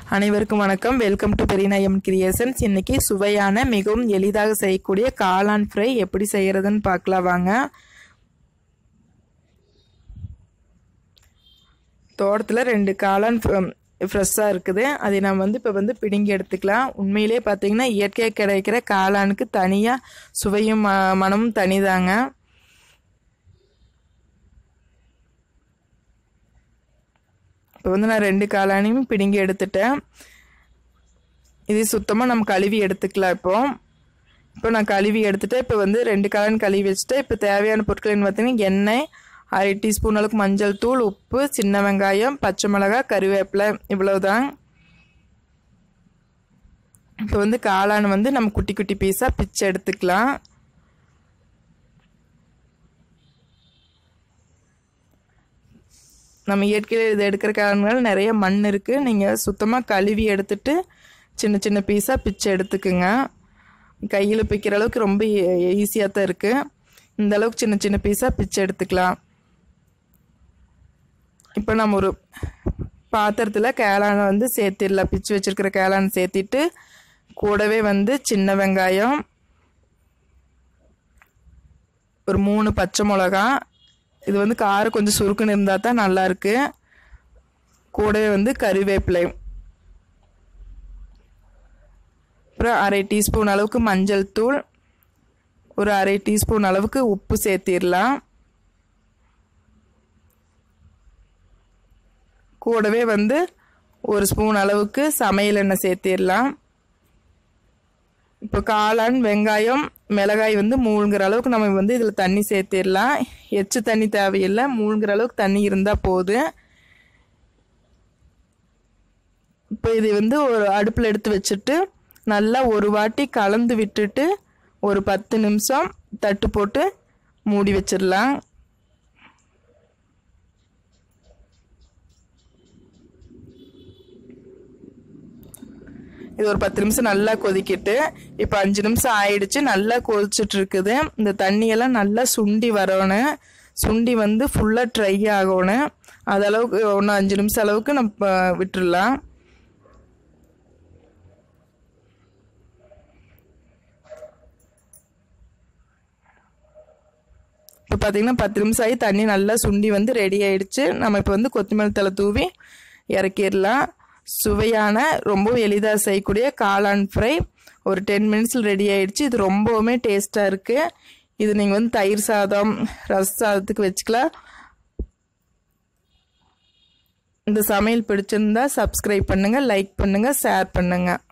அனைவருக்கும் வணக்கம் welcome to பெரியநாயம் creations இன்னைக்கு சுவையான மிகவும் எளிதாக செய்யக்கூடிய காளான் ஃப்ரை எப்படி செய்கிறதுன்னு பார்க்கலாம் வாங்க தோட்டத்தில் ரெண்டு காளான் ஃப்ரெஷ்ஷாக இருக்குது அதை நம்ம வந்து இப்போ வந்து பிடுங்கி எடுத்துக்கலாம் உண்மையிலே பார்த்தீங்கன்னா இயற்கையாக கிடைக்கிற காளானுக்கு தனியாக சுவையும் ம- மனமும் தனிதாங்க இப்போ வந்து நான் ரெண்டு காளானையும் பிடுங்கி எடுத்துட்டேன் இது சுத்தமாக நம்ம கழுவி எடுத்துக்கலாம் இப்போ இப்போ நான் கழுவி எடுத்துட்டேன் இப்போ வந்து ரெண்டு காளான் கழுவி வச்சுட்டு இப்போ தேவையான பொருட்கள்னு பார்த்தீங்கன்னா எண்ணெய் அரை டீஸ்பூன் அளவுக்கு மஞ்சள் தூள் உப்பு சின்ன வெங்காயம் பச்சை மிளகாய் கருவேப்பிலை இவ்வளவுதான் இப்போ வந்து காளான் வந்து நம்ம குட்டி குட்டி பீஸாக பிச்சு எடுத்துக்கலாம் நம்ம இயற்கையில் இது எடுக்கிற காரணங்கள் நிறைய மண் இருக்குது நீங்கள் சுத்தமாக கழுவி எடுத்துட்டு சின்ன சின்ன பீஸாக பிச்சு எடுத்துக்குங்க கையில் பிக்கிற அளவுக்கு ரொம்ப ஈஸியாக தான் இருக்குது இந்த அளவுக்கு சின்ன சின்ன பீஸாக பிச்சு எடுத்துக்கலாம் இப்போ நம்ம ஒரு பாத்திரத்தில் கேளானை வந்து சேர்த்திடலாம் பிச்சு வச்சுருக்கிற கேளானை சேர்த்திட்டு கூடவே வந்து சின்ன வெங்காயம் ஒரு மூணு பச்சை மிளகா இது வந்து காரம் கொஞ்சம் சுருக்குன்னு இருந்தால் தான் நல்லா இருக்கு கூடவே வந்து கருவேப்பிலை அப்புறம் அரை டீஸ்பூன் அளவுக்கு மஞ்சள் தூள் ஒரு அரை டீஸ்பூன் அளவுக்கு உப்பு சேர்த்திடலாம் கூடவே வந்து ஒரு ஸ்பூன் அளவுக்கு சமையல் எண்ணெய் சேர்த்திடலாம் இப்போ காளான் வெங்காயம் மிளகாய் வந்து மூழ்கிற அளவுக்கு நம்ம வந்து இதில் தண்ணி சேர்த்திடலாம் எச்சு தண்ணி தேவையில்லை மூழ்கிற அளவுக்கு தண்ணி இருந்தால் போதும் இப்போ இது வந்து ஒரு அடுப்பில் எடுத்து வச்சுட்டு நல்லா ஒரு வாட்டி கலந்து விட்டுட்டு ஒரு பத்து நிமிஷம் தட்டு போட்டு மூடி வச்சிடலாம் இது ஒரு பத்து நிமிஷம் நல்லா கொதிக்கிட்டு இப்போ அஞ்சு நிமிஷம் ஆயிடுச்சு நல்லா கொதிச்சுட்டு இருக்குது இந்த தண்ணியெல்லாம் நல்லா சுண்டி வரணும் சுண்டி வந்து ஃபுல்லாக ட்ரை ஆகணும் அது அளவுக்கு ஒன்று அஞ்சு நிமிஷம் அளவுக்கு நம்ம விட்டுடலாம் இப்போ பார்த்தீங்கன்னா பத்து நிமிஷம் ஆகி தண்ணி நல்லா சுண்டி வந்து ரெடி ஆயிடுச்சு நம்ம இப்போ வந்து கொத்தமல்லி தலை தூவி இறக்கிடலாம் சுவையான ரொம்ப எளிதாக செய்யக்கூடிய காளான் ஃப்ரை ஒரு டென் மினிட்ஸில் ரெடி ஆயிடுச்சு இது ரொம்பவுமே டேஸ்ட்டாக இருக்குது இது நீங்கள் வந்து தயிர் சாதம் ரச சாதத்துக்கு வச்சுக்கலாம் இந்த சமையல் பிடிச்சிருந்தா சப்ஸ்கிரைப் பண்ணுங்கள் லைக் பண்ணுங்கள் ஷேர் பண்ணுங்கள்